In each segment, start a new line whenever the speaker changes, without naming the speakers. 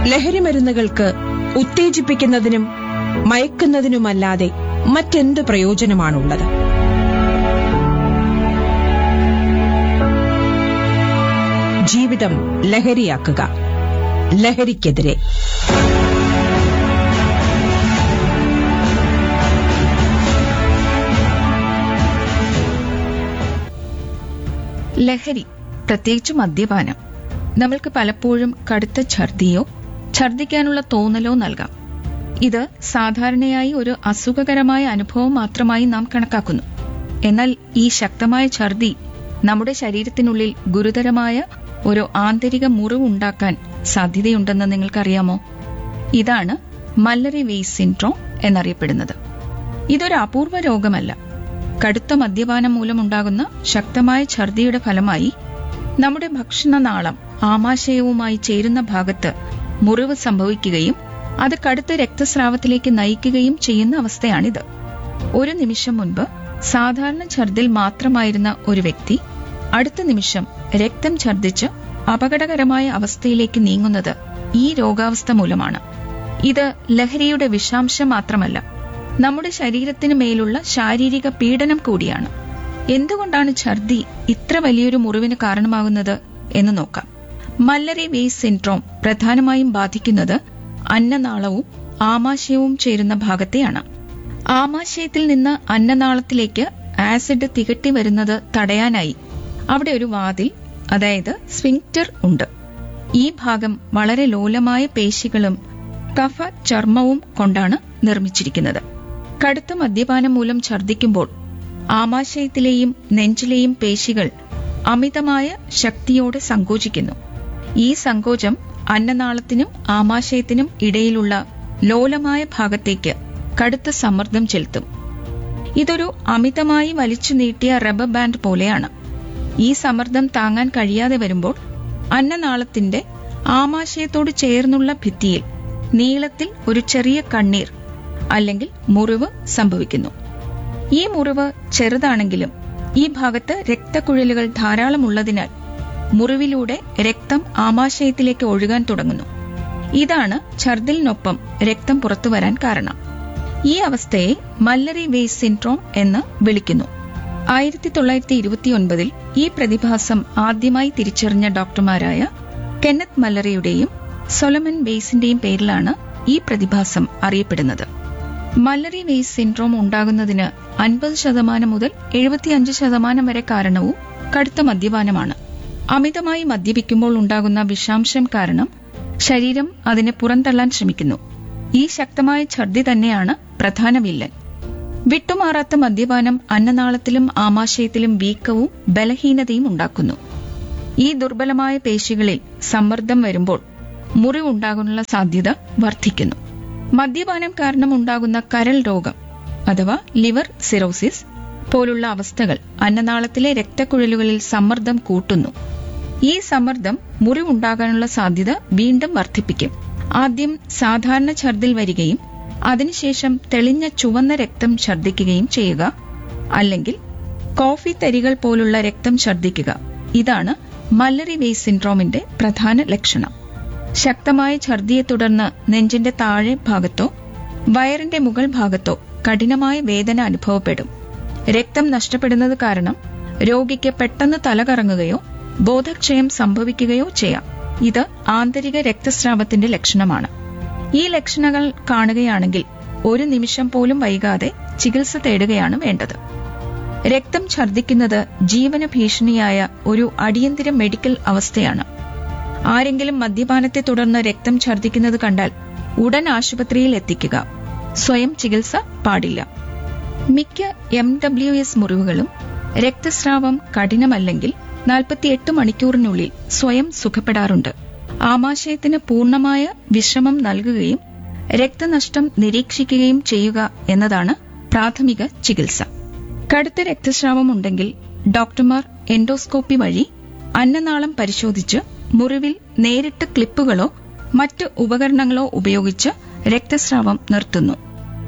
ലഹരിമരുന്നുകൾക്ക് ഉത്തേജിപ്പിക്കുന്നതിനും മയക്കുന്നതിനുമല്ലാതെ മറ്റെന്ത് പ്രയോജനമാണുള്ളത് ജീവിതം ലഹരിയാക്കുക ലഹരിക്കെതിരെ
ലഹരി പ്രത്യേകിച്ച് മദ്യപാനം നമ്മൾക്ക് പലപ്പോഴും കടുത്ത ഛർദിയോ ഛർദിക്കാനുള്ള തോന്നലോ നൽകാം ഇത് സാധാരണയായി ഒരു അസുഖകരമായ അനുഭവം മാത്രമായി നാം കണക്കാക്കുന്നു എന്നാൽ ഈ ശക്തമായ ഛർദി നമ്മുടെ ശരീരത്തിനുള്ളിൽ ഗുരുതരമായ ഒരു ആന്തരിക മുറിവുണ്ടാക്കാൻ സാധ്യതയുണ്ടെന്ന് നിങ്ങൾക്കറിയാമോ ഇതാണ് മല്ലറി വെയ്സ് സിൻഡ്രോം എന്നറിയപ്പെടുന്നത് ഇതൊരു അപൂർവ രോഗമല്ല കടുത്ത മദ്യപാനം മൂലമുണ്ടാകുന്ന ശക്തമായ ഛർദിയുടെ ഫലമായി നമ്മുടെ ഭക്ഷണനാളം ആമാശയവുമായി ചേരുന്ന ഭാഗത്ത് മുറിവ് സംഭവിക്കുകയും അത് കടുത്ത രക്തസ്രാവത്തിലേക്ക് നയിക്കുകയും ചെയ്യുന്ന അവസ്ഥയാണിത് ഒരു നിമിഷം മുൻപ് സാധാരണ ഛർദിൽ മാത്രമായിരുന്ന ഒരു വ്യക്തി അടുത്ത നിമിഷം രക്തം ഛർദിച്ച് അപകടകരമായ അവസ്ഥയിലേക്ക് നീങ്ങുന്നത് ഈ രോഗാവസ്ഥ മൂലമാണ് ഇത് ലഹരിയുടെ വിഷാംശം മാത്രമല്ല നമ്മുടെ ശരീരത്തിന് മേലുള്ള ശാരീരിക പീഡനം കൂടിയാണ് എന്തുകൊണ്ടാണ് ഛർദി ഇത്ര വലിയൊരു മുറിവിന് കാരണമാകുന്നത് എന്ന് നോക്കാം മല്ലറി വേസ് സിൻഡ്രോം പ്രധാനമായും ബാധിക്കുന്നത് അന്നനാളവും ആമാശയവും ചേരുന്ന ഭാഗത്തെയാണ് ആമാശയത്തിൽ നിന്ന് അന്നനാളത്തിലേക്ക് ആസിഡ് തികട്ടി വരുന്നത് തടയാനായി അവിടെ ഒരു വാതിൽ അതായത് സ്വിങ്ക്റ്റർ ഉണ്ട് ഈ ഭാഗം വളരെ ലോലമായ പേശികളും കഫ ചർമ്മവും കൊണ്ടാണ് നിർമ്മിച്ചിരിക്കുന്നത് കടുത്ത മദ്യപാനം മൂലം ഛർദ്ദിക്കുമ്പോൾ ആമാശയത്തിലെയും നെഞ്ചിലെയും പേശികൾ അമിതമായ ശക്തിയോടെ സങ്കോചിക്കുന്നു ഈ സങ്കോചം അന്നനാളത്തിനും ആമാശയത്തിനും ഇടയിലുള്ള ലോലമായ ഭാഗത്തേക്ക് കടുത്ത സമ്മർദ്ദം ചെലുത്തും ഇതൊരു അമിതമായി വലിച്ചു നീട്ടിയ റബ്ബർ ബാൻഡ് പോലെയാണ് ഈ സമ്മർദ്ദം താങ്ങാൻ കഴിയാതെ വരുമ്പോൾ അന്നനാളത്തിന്റെ ആമാശയത്തോട് ചേർന്നുള്ള ഭിത്തിയിൽ നീളത്തിൽ ഒരു ചെറിയ കണ്ണീർ അല്ലെങ്കിൽ മുറിവ് സംഭവിക്കുന്നു ഈ മുറിവ് ചെറുതാണെങ്കിലും ഈ ഭാഗത്ത് രക്തക്കുഴലുകൾ ധാരാളം ഉള്ളതിനാൽ മുറിവിലൂടെ രക്തം ആമാശയത്തിലേക്ക് ഒഴുകാൻ തുടങ്ങുന്നു ഇതാണ് ഛർദിലിനൊപ്പം രക്തം പുറത്തു വരാൻ കാരണം ഈ അവസ്ഥയെ മല്ലറി വേസ് സിൻഡ്രോം എന്ന് വിളിക്കുന്നു ആയിരത്തി തൊള്ളായിരത്തി ഇരുപത്തിയൊൻപതിൽ ഈ പ്രതിഭാസം ആദ്യമായി തിരിച്ചറിഞ്ഞ ഡോക്ടർമാരായ കെന്നത്ത് മല്ലറിയുടെയും സൊലമൻ ബേസിന്റെയും പേരിലാണ് ഈ പ്രതിഭാസം അറിയപ്പെടുന്നത് മല്ലറി വേസ് സിൻഡ്രോം ഉണ്ടാകുന്നതിന് അൻപത് ശതമാനം മുതൽ എഴുപത്തിയഞ്ച് ശതമാനം വരെ കാരണവും കടുത്ത മദ്യപാനമാണ് അമിതമായി മദ്യപിക്കുമ്പോൾ ഉണ്ടാകുന്ന വിഷാംശം കാരണം ശരീരം അതിനെ പുറന്തള്ളാൻ ശ്രമിക്കുന്നു ഈ ശക്തമായ ഛർദി തന്നെയാണ് പ്രധാന വില്ലൻ വിട്ടുമാറാത്ത മദ്യപാനം അന്നനാളത്തിലും ആമാശയത്തിലും വീക്കവും ബലഹീനതയും ഉണ്ടാക്കുന്നു ഈ ദുർബലമായ പേശികളിൽ സമ്മർദ്ദം വരുമ്പോൾ മുറിവുണ്ടാകാനുള്ള സാധ്യത വർദ്ധിക്കുന്നു മദ്യപാനം കാരണം ഉണ്ടാകുന്ന കരൾ രോഗം അഥവാ ലിവർ സിറോസിസ് പോലുള്ള അവസ്ഥകൾ അന്നനാളത്തിലെ രക്തക്കുഴലുകളിൽ സമ്മർദ്ദം കൂട്ടുന്നു ഈ സമ്മർദ്ദം മുറിവുണ്ടാകാനുള്ള സാധ്യത വീണ്ടും വർദ്ധിപ്പിക്കും ആദ്യം സാധാരണ ഛർദിൽ വരികയും അതിനുശേഷം തെളിഞ്ഞ ചുവന്ന രക്തം ഛർദ്ദിക്കുകയും ചെയ്യുക അല്ലെങ്കിൽ കോഫി തരികൾ പോലുള്ള രക്തം ഛർദ്ദിക്കുക ഇതാണ് മല്ലറി വേസ് സിൻഡ്രോമിന്റെ പ്രധാന ലക്ഷണം ശക്തമായ ഛർദിയെ തുടർന്ന് നെഞ്ചിന്റെ താഴെ ഭാഗത്തോ വയറിന്റെ മുകൾ ഭാഗത്തോ കഠിനമായ വേദന അനുഭവപ്പെടും രക്തം നഷ്ടപ്പെടുന്നത് കാരണം രോഗിക്ക് പെട്ടെന്ന് തലകറങ്ങുകയോ ബോധക്ഷയം സംഭവിക്കുകയോ ചെയ്യാം ഇത് ആന്തരിക രക്തസ്രാവത്തിന്റെ ലക്ഷണമാണ് ഈ ലക്ഷണങ്ങൾ കാണുകയാണെങ്കിൽ ഒരു നിമിഷം പോലും വൈകാതെ ചികിത്സ തേടുകയാണ് വേണ്ടത് രക്തം ഛർദ്ദിക്കുന്നത് ജീവന ഭീഷണിയായ ഒരു അടിയന്തര മെഡിക്കൽ അവസ്ഥയാണ് ആരെങ്കിലും മദ്യപാനത്തെ തുടർന്ന് രക്തം ഛർദ്ദിക്കുന്നത് കണ്ടാൽ ഉടൻ ആശുപത്രിയിൽ എത്തിക്കുക സ്വയം ചികിത്സ പാടില്ല മിക്ക എം ഡബ്ല്യു എസ് മുറിവുകളും രക്തസ്രാവം കഠിനമല്ലെങ്കിൽ നാൽപ്പത്തിയെട്ട് മണിക്കൂറിനുള്ളിൽ സ്വയം സുഖപ്പെടാറുണ്ട് ആമാശയത്തിന് പൂർണ്ണമായ വിശ്രമം നൽകുകയും രക്തനഷ്ടം നിരീക്ഷിക്കുകയും ചെയ്യുക എന്നതാണ് പ്രാഥമിക ചികിത്സ കടുത്ത രക്തസ്രാവം ഉണ്ടെങ്കിൽ ഡോക്ടർമാർ എൻഡോസ്കോപ്പി വഴി അന്നനാളം പരിശോധിച്ച് മുറിവിൽ നേരിട്ട് ക്ലിപ്പുകളോ മറ്റ് ഉപകരണങ്ങളോ ഉപയോഗിച്ച് രക്തസ്രാവം നിർത്തുന്നു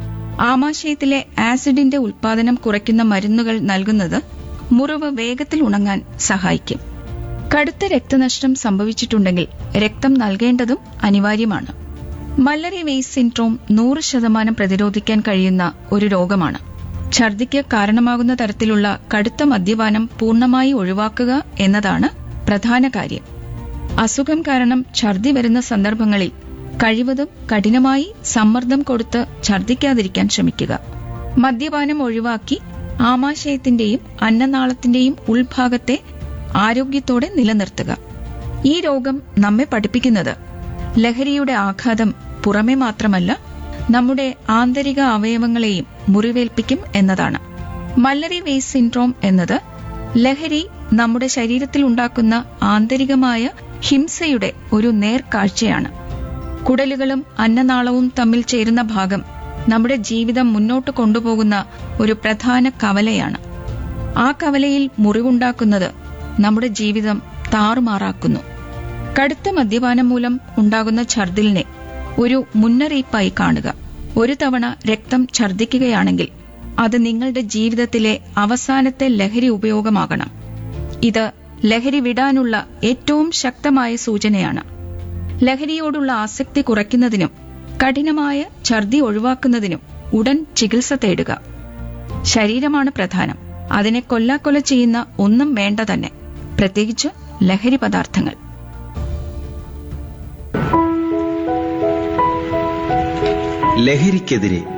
ആമാശയത്തിലെ ആസിഡിന്റെ ഉൽപാദനം കുറയ്ക്കുന്ന മരുന്നുകൾ നൽകുന്നത് മുറിവ് വേഗത്തിൽ ഉണങ്ങാൻ സഹായിക്കും കടുത്ത രക്തനഷ്ടം സംഭവിച്ചിട്ടുണ്ടെങ്കിൽ രക്തം നൽകേണ്ടതും അനിവാര്യമാണ് മല്ലറി വെയ്സ് സിൻഡ്രോം നൂറ് ശതമാനം പ്രതിരോധിക്കാൻ കഴിയുന്ന ഒരു രോഗമാണ് ഛർദിക്ക് കാരണമാകുന്ന തരത്തിലുള്ള കടുത്ത മദ്യപാനം പൂർണ്ണമായി ഒഴിവാക്കുക എന്നതാണ് പ്രധാന കാര്യം അസുഖം കാരണം ഛർദി വരുന്ന സന്ദർഭങ്ങളിൽ കഴിവതും കഠിനമായി സമ്മർദ്ദം കൊടുത്ത് ഛർദിക്കാതിരിക്കാൻ ശ്രമിക്കുക മദ്യപാനം ഒഴിവാക്കി ആമാശയത്തിന്റെയും അന്നനാളത്തിന്റെയും ഉൾഭാഗത്തെ ആരോഗ്യത്തോടെ നിലനിർത്തുക ഈ രോഗം നമ്മെ പഠിപ്പിക്കുന്നത് ലഹരിയുടെ ആഘാതം പുറമെ മാത്രമല്ല നമ്മുടെ ആന്തരിക അവയവങ്ങളെയും മുറിവേൽപ്പിക്കും എന്നതാണ് മല്ലറി വേസ് സിൻഡ്രോം എന്നത് ലഹരി നമ്മുടെ ശരീരത്തിൽ ഉണ്ടാക്കുന്ന ആന്തരികമായ ഹിംസയുടെ ഒരു നേർക്കാഴ്ചയാണ് കുടലുകളും അന്നനാളവും തമ്മിൽ ചേരുന്ന ഭാഗം നമ്മുടെ ജീവിതം മുന്നോട്ട് കൊണ്ടുപോകുന്ന ഒരു പ്രധാന കവലയാണ് ആ കവലയിൽ മുറിവുണ്ടാക്കുന്നത് നമ്മുടെ ജീവിതം താറുമാറാക്കുന്നു കടുത്ത മദ്യപാനം മൂലം ഉണ്ടാകുന്ന ഛർദിലിനെ ഒരു മുന്നറിയിപ്പായി കാണുക ഒരു തവണ രക്തം ഛർദിക്കുകയാണെങ്കിൽ അത് നിങ്ങളുടെ ജീവിതത്തിലെ അവസാനത്തെ ലഹരി ഉപയോഗമാകണം ഇത് ലഹരി വിടാനുള്ള ഏറ്റവും ശക്തമായ സൂചനയാണ് ലഹരിയോടുള്ള ആസക്തി കുറയ്ക്കുന്നതിനും കഠിനമായ ഛർദി ഒഴിവാക്കുന്നതിനും ഉടൻ ചികിത്സ തേടുക ശരീരമാണ് പ്രധാനം അതിനെ കൊല്ലാക്കൊല ചെയ്യുന്ന ഒന്നും വേണ്ട തന്നെ പ്രത്യേകിച്ച് ലഹരി പദാർത്ഥങ്ങൾ
ലഹരിക്കെതിരെ